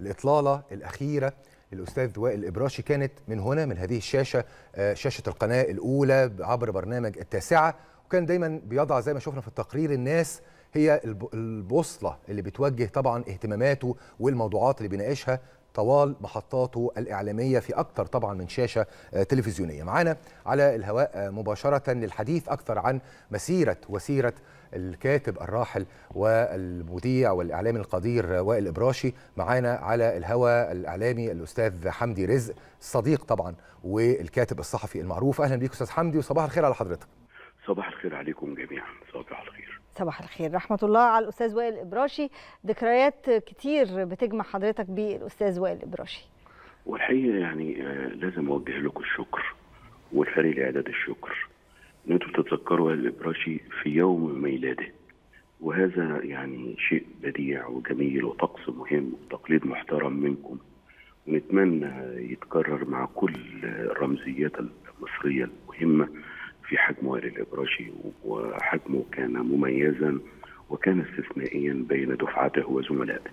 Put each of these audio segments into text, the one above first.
الاطلاله الاخيره للاستاذ وائل الابراشي كانت من هنا من هذه الشاشه شاشه القناه الاولى عبر برنامج التاسعه وكان دايما بيضع زي ما شفنا في التقرير الناس هي البوصله اللي بتوجه طبعا اهتماماته والموضوعات اللي بيناقشها طوال محطاته الإعلامية في أكثر طبعا من شاشة تلفزيونية معنا على الهواء مباشرة للحديث أكثر عن مسيرة وسيرة الكاتب الراحل والمذيع والإعلامي القدير وائل إبراشي معانا على الهواء الإعلامي الأستاذ حمدي رزق الصديق طبعا والكاتب الصحفي المعروف أهلا بيك أستاذ حمدي وصباح الخير على حضرتك صباح الخير عليكم جميعا صباح الخير صباح الخير رحمة الله على الأستاذ وائل إبراشي ذكريات كتير بتجمع حضرتك بالأستاذ وائل إبراشي والحقيقة يعني لازم أوجه لكم الشكر والفريق الإعداد الشكر إن أنتم تتذكروا وائل إبراشي في يوم ميلاده وهذا يعني شيء بديع وجميل وطقس مهم وتقليد محترم منكم ونتمنى يتكرر مع كل الرمزيات المصرية المهمة في حجم وائل الإبراشي وحجمه كان مميزا وكان استثنائيا بين دفعته وزملائه.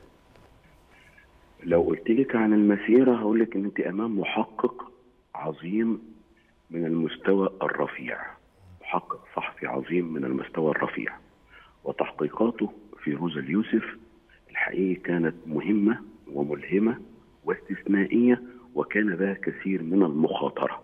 لو قلت لك عن المسيرة هقول لك إن أنت أمام محقق عظيم من المستوى الرفيع. محقق صحفي عظيم من المستوى الرفيع. وتحقيقاته في روزا اليوسف الحقيقة كانت مهمة وملهمة واستثنائية وكان بها كثير من المخاطره.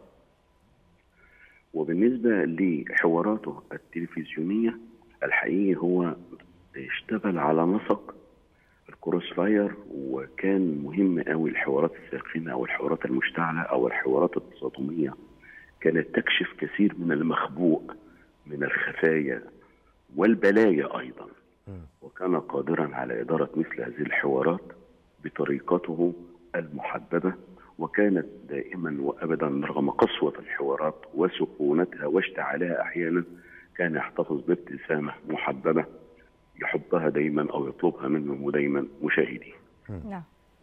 وبالنسبة لحواراته التلفزيونية الحقيقي هو اشتغل على نسق الكروس فاير وكان مهم قوي الحوارات الساخنة أو الحوارات المشتعلة أو الحوارات التصادمية كانت تكشف كثير من المخبوء من الخفايا والبلايا أيضا وكان قادرا على إدارة مثل هذه الحوارات بطريقته المحببة وكانت دائما وابدا رغم قسوه الحوارات وسخونتها واشتعالها احيانا كان يحتفظ بابتسامه محببه يحبها دايما او يطلبها منهم دايما مشاهدي. نعم.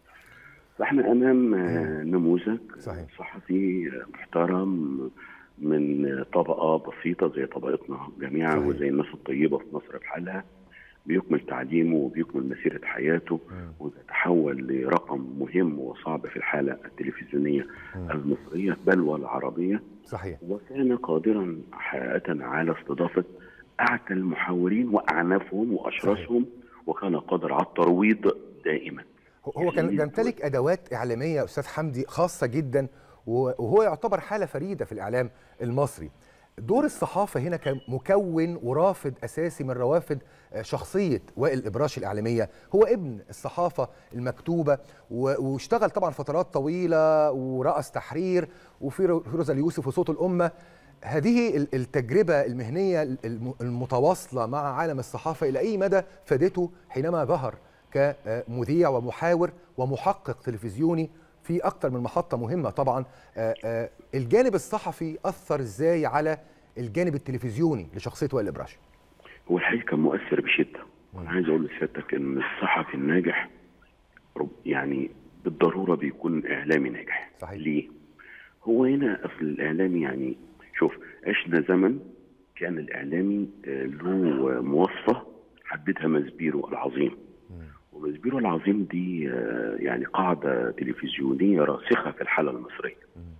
فاحنا امام نموذج صحيح. صحفي محترم من طبقه بسيطه زي طبقتنا جميعا صحيح. وزي الناس الطيبه في مصر بحالها بيكمل تعليمه وبيكمل مسيرة حياته ويتحول لرقم مهم وصعب في الحالة التلفزيونية المصرية بل والعربية صحيح وكان قادرا حقيقة على استضافة أعتى المحاورين وأعنافهم وأشرسهم وكان قادر على الترويض دائما هو كان يمتلك ادوات اعلاميه استاذ حمدي خاصه جدا وهو يعتبر حاله فريده في الاعلام المصري دور الصحافه هنا كمكون ورافد اساسي من روافد شخصيه وائل الابراشي الاعلاميه هو ابن الصحافه المكتوبه واشتغل طبعا فترات طويله ورأس تحرير وفي روزا اليوسف وصوت الامه هذه التجربه المهنيه المتواصله مع عالم الصحافه الى اي مدى فادته حينما ظهر كمذيع ومحاور ومحقق تلفزيوني في اكثر من محطه مهمه طبعا الجانب الصحفي اثر ازاي على الجانب التلفزيوني لشخصيه وائل الابراشي هو الحقيقه كان مؤثر بشده وانا عايز اقول لسيادتك ان الصحفي الناجح يعني بالضروره بيكون اعلامي ناجح صحيح. ليه هو هنا في الاعلامي يعني شوف عشنا زمن كان الاعلامي له مواصفه حددها مزبيرو العظيم ومزبيرو العظيم دي يعني قاعدة تلفزيونية راسخة في الحالة المصرية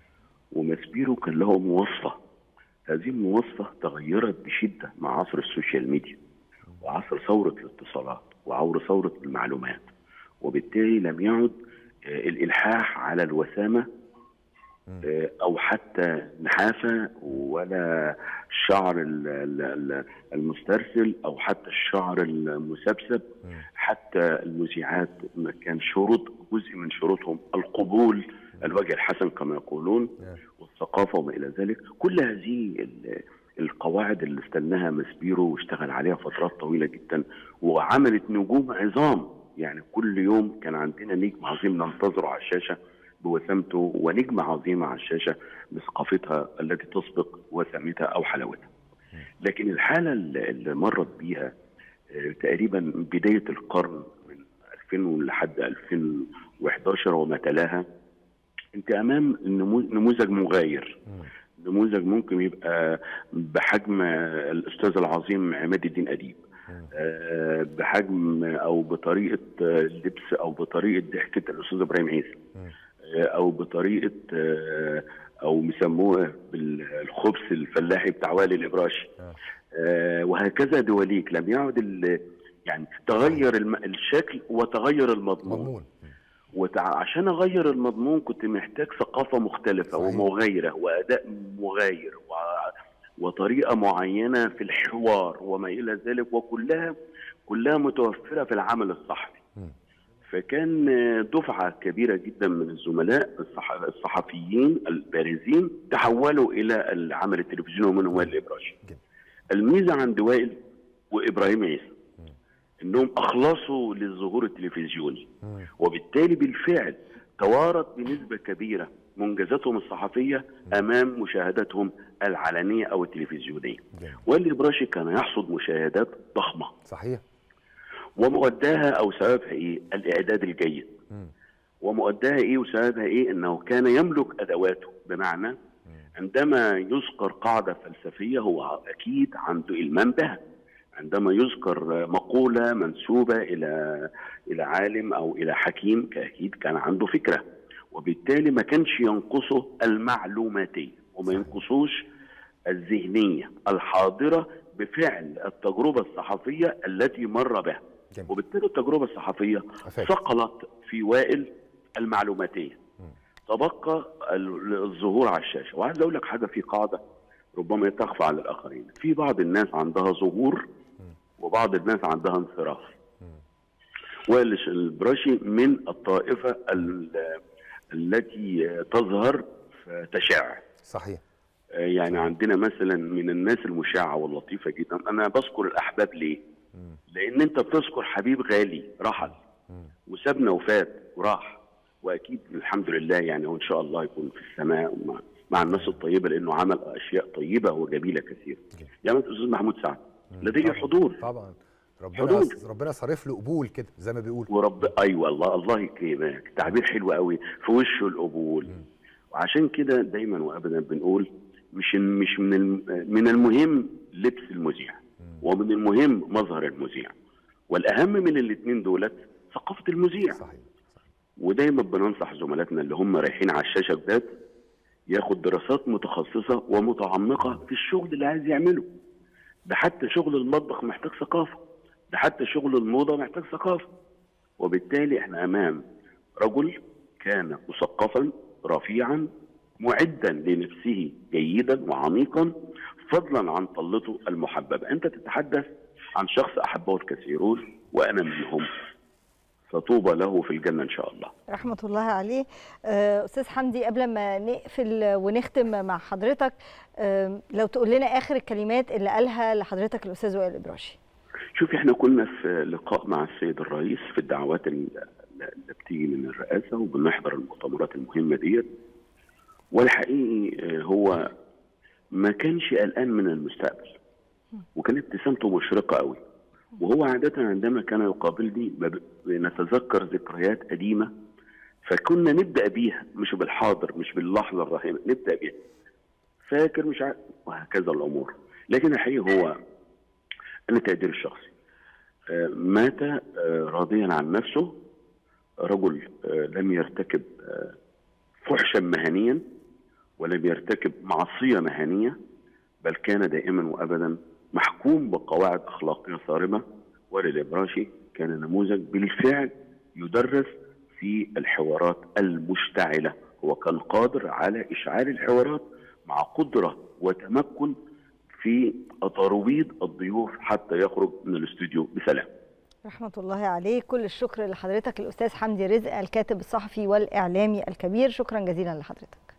ومزبيرو كان له مواصفة هذه المواصفة تغيرت بشدة مع عصر السوشيال ميديا وعصر ثورة الاتصالات وعور ثورة المعلومات وبالتالي لم يعد الإلحاح على الوسامة أو حتى نحافة ولا الشعر المسترسل أو حتى الشعر المسبسب حتى المذيعات كان شروط جزء من شروطهم القبول الوجه الحسن كما يقولون والثقافة وما إلى ذلك كل هذه القواعد اللي استناها مسبيرو واشتغل عليها فترات طويلة جدا وعملت نجوم عظام يعني كل يوم كان عندنا نجم عظيم ننتظره على الشاشة بوسامته ونجمة عظيمة على الشاشة بثقافتها التي تسبق وسامتها أو حلاوتها لكن الحالة اللي مرت بيها تقريبا بداية القرن من 2000 لحد 2011 وما تلاها انت امام نموذج مغاير نموذج ممكن يبقى بحجم الاستاذ العظيم عماد الدين اديب آه، بحجم او بطريقه آه، لبس او بطريقه ضحكه الاستاذ ابراهيم عيسى آه، او بطريقه آه، او بيسموه بالخبز الفلاحي بتاع والي الابراشي آه، وهكذا دواليك لم يعد ال- يعني تغير الم- الشكل وتغير المضمون مضمون وعشان اغير المضمون كنت محتاج ثقافه مختلفه صحيح. ومغايره واداء مغاير و... وطريقه معينه في الحوار وما الى ذلك وكلها كلها متوفره في العمل الصحفي مم. فكان دفعه كبيره جدا من الزملاء الصح... الصحفيين البارزين تحولوا الى العمل التلفزيوني ومنهم وائل الابراشي جميل. الميزه عند وائل وابراهيم عيسى انهم اخلصوا للظهور التلفزيوني مم. وبالتالي بالفعل توارت بنسبة كبيرة منجزاتهم الصحفية أمام مشاهداتهم العلنية أو التلفزيونية جميل. واللي براشي كان يحصد مشاهدات ضخمة صحيح ومؤداها أو سببها إيه؟ الإعداد الجيد مم. ومؤداها إيه وسببها إيه؟ أنه كان يملك أدواته بمعنى عندما يذكر قاعدة فلسفية هو أكيد عنده إلمام بها عندما يذكر مقولة منسوبة إلى إلى عالم أو إلى حكيم أكيد كان عنده فكرة وبالتالي ما كانش ينقصه المعلوماتية وما ينقصوش الذهنية الحاضرة بفعل التجربة الصحفية التي مر بها جميل. وبالتالي التجربة الصحفية أفاد. ثقلت في وائل المعلوماتية تبقى ال- الظهور على الشاشة وعايز أقول لك حاجة في قاعدة ربما تخفى على الآخرين في بعض الناس عندها ظهور وبعض الناس عندها انصراف وائل البراشي من الطائفة ال- التي تظهر فتشع صحيح يعني عندنا مثلا من الناس المشعة واللطيفة جدا أنا بذكر الأحباب ليه؟ لأن أنت بتذكر حبيب غالي رحل وسابنا وفات وراح وأكيد الحمد لله يعني وإن شاء الله يكون في السماء مع, مع الناس الطيبة لأنه عمل أشياء طيبة وجميلة كثيرة يعني مثلا الأستاذ محمود سعد لديه حضور طبعا ربنا حدود. ربنا صارف له قبول كده زي ما بيقول ورب ايوه الله الله يكرمك تعبير حلو قوي في وشه القبول وعشان كده دايما وابدا بنقول مش مش من الم- من المهم لبس المذيع ومن المهم مظهر المذيع والاهم من الاثنين دولت ثقافه المذيع صحيح ودايما بننصح زملاتنا اللي هم رايحين على الشاشه جداد ياخد دراسات متخصصه ومتعمقه في الشغل اللي عايز يعمله ده حتى شغل المطبخ محتاج ثقافه ده حتى شغل الموضه محتاج ثقافه وبالتالي احنا امام رجل كان مثقفا رفيعا معدا لنفسه جيدا وعميقا فضلا عن طلته المحببه انت تتحدث عن شخص احبه الكثيرون وانا منهم فطوبى له في الجنه ان شاء الله رحمة الله عليه آه، أستاذ حمدي قبل ما نقفل ونختم مع حضرتك آه، لو تقول لنا آخر الكلمات اللي قالها لحضرتك الأستاذ وائل الإبراشي شوف احنا كنا في لقاء مع السيد الرئيس في الدعوات ال- اللي بتيجي من الرئاسه وبنحضر المؤتمرات المهمه ديت والحقيقي آه، هو ما كانش قلقان من المستقبل وكانت ابتسامته مشرقه قوي وهو عاده عندما كان يقابلني ب- بنتذكر ذكريات قديمه فكنا نبدا بيها مش بالحاضر مش باللحظه الراهنه نبدا بيها فاكر مش عارف وهكذا الامور لكن الحقيقه هو انا تقديري الشخصي آه، مات آه، راضيا عن نفسه رجل آه، لم يرتكب آه، فحشا مهنيا ولم يرتكب معصيه مهنيه بل كان دائما وابدا محكوم بقواعد اخلاقيه صارمه وللابراشي كان نموذج بالفعل يدرس في الحوارات المشتعله هو كان قادر على اشعال الحوارات مع قدره وتمكن في ترويض الضيوف حتى يخرج من الاستوديو بسلام رحمة الله عليه كل الشكر لحضرتك الأستاذ حمدي رزق الكاتب الصحفي والإعلامي الكبير شكرا جزيلا لحضرتك